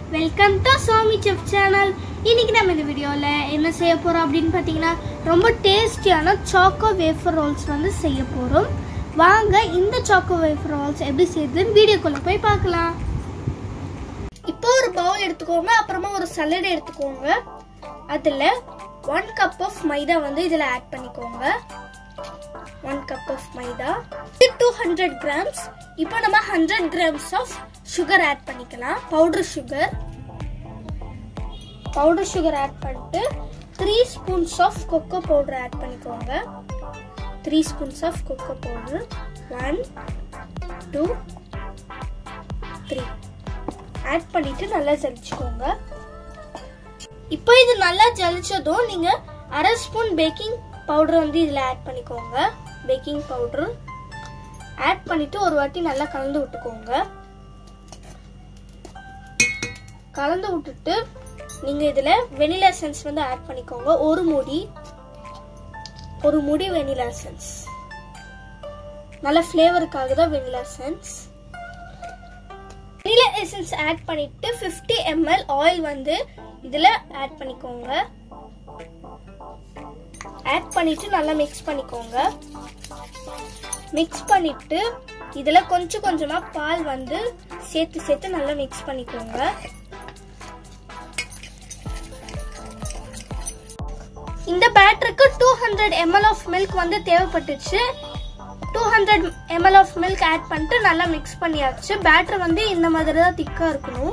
welcome to Somi chef channel இன்னைக்கு நம்ம இந்த வீடியோவில் என்ன செய்ய போகிறோம் அப்படின்னு பார்த்தீங்கன்னா ரொம்ப டேஸ்டியான சாக்கோ வேஃபர் ரோல்ஸ் வந்து செய்ய போகிறோம் வாங்க இந்த சாக்கோ வேஃபர் ரோல்ஸ் எப்படி செய்யுதுன்னு வீடியோக்குள்ளே போய் பார்க்கலாம் இப்போ ஒரு பவுல் எடுத்துக்கோங்க அப்புறமா ஒரு சலடை எடுத்துக்கோங்க அதில் ஒன் கப் ஆஃப் மைதா வந்து இதில் ஆட் பண்ணிக்கோங்க one cup of maida two hundred grams இப்போ நம்ம hundred grams of sugar add பண்ணிக்கலாம் powder sugar powder sugar add பண்ணிட்டு three spoons of cocoa powder add பண்ணிக்கோங்க three spoons of cocoa powder one two three add பண்ணிட்டு நல்லா ஜலிச்சுக்கோங்க இப்போ இது நல்லா ஜலிச்சதும் நீங்க அரை ஸ்பூன் பேக்கிங் பவுடர் வந்து இதில் ஆட் பண்ணிக்கோங்க பேக்கிங் பவுடர் ஆட் பண்ணிட்டு ஒரு வாட்டி நல்லா கலந்து விட்டுக்கோங்க கலந்து விட்டுட்டு நீங்க இதுல வெனிலா எசன்ஸ் வந்து ஆட் பண்ணிக்கோங்க ஒரு முடி ஒரு முடி வெனிலா எசன்ஸ் நல்ல ஃப்ளேவருக்காக தான் vanilla essence vanilla essence add பண்ணிட்டு 50 எம்எல் ஆயில் வந்து இதுல ஆட் பண்ணிக்கோங்க ஆட் பண்ணிட்டு நல்லா மிக்ஸ் பண்ணிக்கோங்க மிக்ஸ் பண்ணிட்டு இதுல கொஞ்சம் கொஞ்சமா பால் வந்து சேர்த்து சேர்த்து நல்லா மிக்ஸ் பண்ணிக்கோங்க இந்த பேட்டருக்கு two hundred ML of milk வந்து தேவைப்பட்டுச்சு two hundred ML of milk add பண்ணிட்டு நல்லா மிக்ஸ் பண்ணியாச்சு பேட்டர் வந்து இந்த மாதிரி தான் திக்காக இருக்கணும்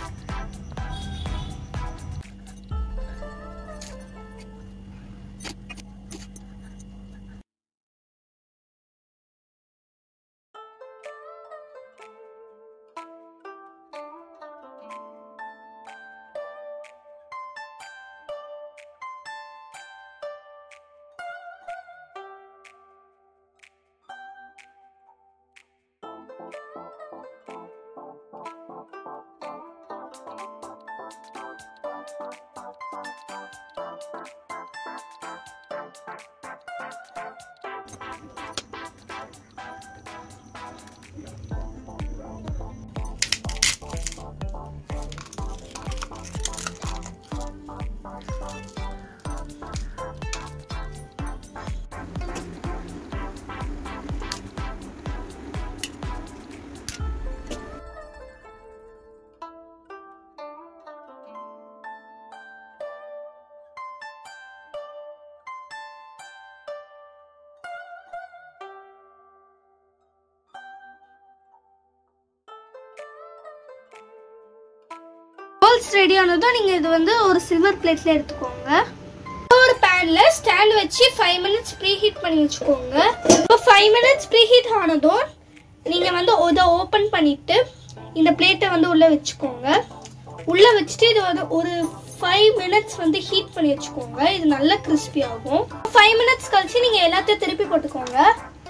ரோல்ஸ் ரெடி ஆனதும் நீங்க இது வந்து ஒரு சில்வர் பிளேட்ல எடுத்துக்கோங்க ஒரு பேன்ல ஸ்டாண்ட் வச்சு ஃபைவ் மினிட்ஸ் ப்ரீ ஹீட் பண்ணி வச்சுக்கோங்க இப்போ ஃபைவ் மினிட்ஸ் ப்ரீ ஹீட் ஆனதும் நீங்க வந்து இதை ஓபன் பண்ணிட்டு இந்த பிளேட்டை வந்து உள்ள வச்சுக்கோங்க உள்ள வச்சுட்டு இது வந்து ஒரு ஃபைவ் மினிட்ஸ் வந்து ஹீட் பண்ணி வச்சுக்கோங்க இது நல்லா கிறிஸ்பி ஆகும் ஃபைவ் மினிட்ஸ் கழிச்சு நீங்க எல்லாத்தையும் திருப்பி போட்டுக்கோங்க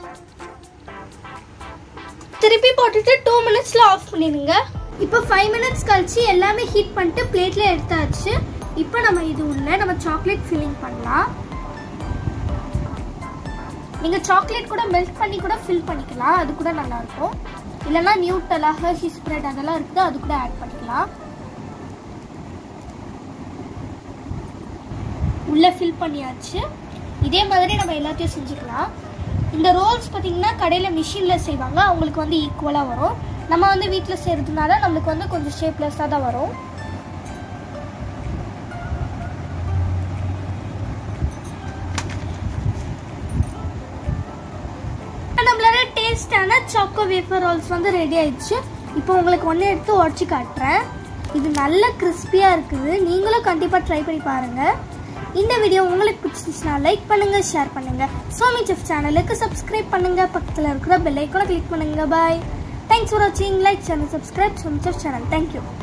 திருப்பி போட்டுட்டு டூ மினிட்ஸ்ல ஆஃப் பண்ணிடுங்க இப்போ ஃபைவ் மினிட்ஸ் கழிச்சு எல்லாமே ஹீட் பண்ணிட்டு பிளேட்ல எடுத்தாச்சு இப்போ நம்ம இது உள்ள நம்ம சாக்லேட் ஃபில்லிங் பண்ணலாம் நீங்க சாக்லேட் கூட மெல்ட் பண்ணி கூட ஃபில் பண்ணிக்கலாம் அது கூட நல்லா இருக்கும் இல்லைன்னா நியூட்டலா ஹர்ஷி ஸ்ப்ரெட் அதெல்லாம் இருக்குது அது கூட ஆட் பண்ணிக்கலாம் உள்ள ஃபில் பண்ணியாச்சு இதே மாதிரி நம்ம எல்லாத்தையும் செஞ்சுக்கலாம் இந்த ரோல்ஸ் பார்த்தீங்கன்னா கடையில் மிஷினில் செய்வாங்க அவங்களுக்கு வந்து ஈக்குவலாக வரும் நம்ம வந்து வீட்டில் செய்கிறதுனால நம்மளுக்கு வந்து கொஞ்சம் ஷேப்லெஸ்ஸாக தான் வரும் நம்மளோட டேஸ்டான சாக்கோ வேஃபர் ரோல்ஸ் வந்து ரெடி ஆயிடுச்சு இப்போ உங்களுக்கு ஒன்று எடுத்து உடச்சி காட்டுறேன் இது நல்ல கிறிஸ்பியாக இருக்குது நீங்களும் கண்டிப்பாக ட்ரை பண்ணி பாருங்கள் இந்த வீடியோ உங்களுக்கு பிடிச்சிச்சுன்னா லைக் பண்ணுங்க ஷேர் பண்ணுங்க சோமி செஃப் சேனலுக்கு சப்ஸ்கிரைப் பண்ணுங்க பக்கத்தில் இருக்கிற பெல் ஐக்கானை கிளிக் பண்ணுங்க பாய் தேங்க்ஸ் ஃபார் வாட்சிங் like channel subscribe Somi chef channel thank you